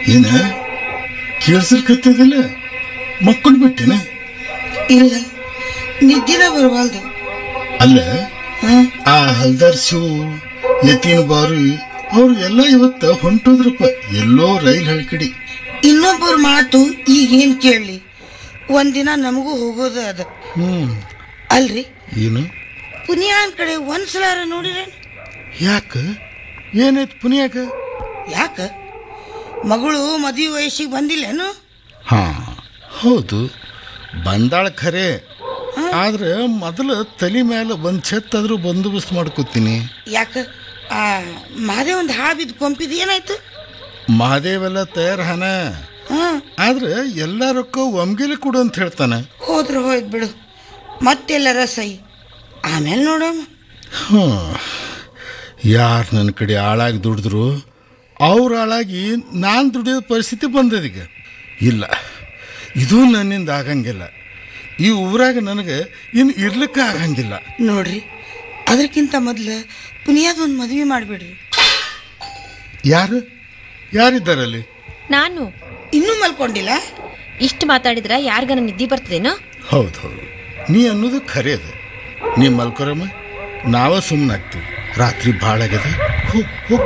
ಏನ ಕೇಳ್ಸಲ್ಕತ್ತದಿಲ್ಲ ಮಕ್ಕಳು ಬಿಟ್ಟಿನ ಇಲ್ಲ ನಿದ್ದಿನ ಬರವಲ್ದು ಅಲ್ಲ ಹಾ ಆ ಹಲ್ದಾರ್ ಶಿವು ಯತೀನ್ ಬಾರು ಅವ್ರು ಎಲ್ಲ ಇವತ್ತ ಹೊಂಟೋದ್ರಪ್ಪ ಎಲ್ಲೋ ರೈಲ್ ಹಳ್ಕಡಿ ಇನ್ನೊಬ್ಬರ ಮಾತು ಈಗೇನ್ ಕೇಳಲಿ ಒಂದಿನ ನಮಗೂ ಹೋಗೋದು ಅದ ಹ್ಮ್ ಅಲ್ರಿ ಏನು ಪುನಿಯಾನ್ ಕಡೆ ಒಂದ್ಸಲಾರ ನೋಡಿರ ಯಾಕ ಏನಾಯ್ತು ಪುಣ್ಯಾಕ ಯಾಕ ಮಗಳು ಮದುವೆ ವಯಸ್ಸಿಗೆ ಬಂದಿಲ್ಲೇನು ಹಾ ಹೌದು ಬಂದಾಳ ಖರೆ ಆದ್ರೆ ಮೊದಲು ತಲೆ ಮೇಲೆ ಒಂದು ಛತ್ತಾದ್ರೂ ಬಂದೋಬಸ್ತ್ ಮಾಡ್ಕೋತೀನಿ ಯಾಕ ಆ ಮಾದೇ ಒಂದು ಹಾಳು ಬಿದ್ದು ಕೊಂಪಿದ್ ಏನಾಯ್ತು ಮಹಾದೇವೆಲ್ಲ ತಯಾರ ಹನ ಹಾ ಆದ್ರೆ ಎಲ್ಲ ರೊಕ್ಕ ಒಮ್ಗೆಲೆ ಕೊಡು ಅಂತ ಹೇಳ್ತಾನೆ ಹೋದ್ರೆ ಹೋಯ್ತು ಬಿಡು ಮತ್ತೆಲ್ಲರ ಸೈ ಆಮೇಲೆ ನೋಡೋಣ ಹಾಂ ಯಾರು ನನ್ನ ಕಡೆ ಆಳಾಗಿ ದುಡಿದ್ರು ಅವ್ರ ಆಳಾಗಿ ನಾನು ದುಡಿಯೋ ಪರಿಸ್ಥಿತಿ ಬಂದದೀಗ ಇಲ್ಲ ಇದು ನನ್ನಿಂದ ಆಗಂಗಿಲ್ಲ ಈ ಊರಾಗ ನನಗೆ ಇನ್ನು ಇರ್ಲಿಕ್ಕೆ ಆಗಂಗಿಲ್ಲ ನೋಡ್ರಿ ಅದಕ್ಕಿಂತ ಮೊದಲು ಪುನಿಯಾದ ಒಂದು ಮದುವೆ ಮಾಡಿಬಿಡ್ರಿ ಯಾರು ಯಾರಿದ್ದಾರಲ್ಲಿ ನಾನು ಇನ್ನೂ ಮಲ್ಕೊಂಡಿಲ್ಲ ಇಷ್ಟು ಮಾತಾಡಿದ್ರ ಯಾರಿಗಾನ ನಿದ್ದೆ ಬರ್ತದೇನೋ ಹೌದು ಹೌದು ನೀ ಅನ್ನೋದು ಖರೆ ಅದು ನೀ ಮಲ್ಕೊರಮ್ಮ ನಾವ ಸುಮ್ಮನಾಗ್ತೀವಿ ರಾತ್ರಿ ಭಾಳ ಆಗ್ಯದ ಹೋಗ್ ಹೋಗ್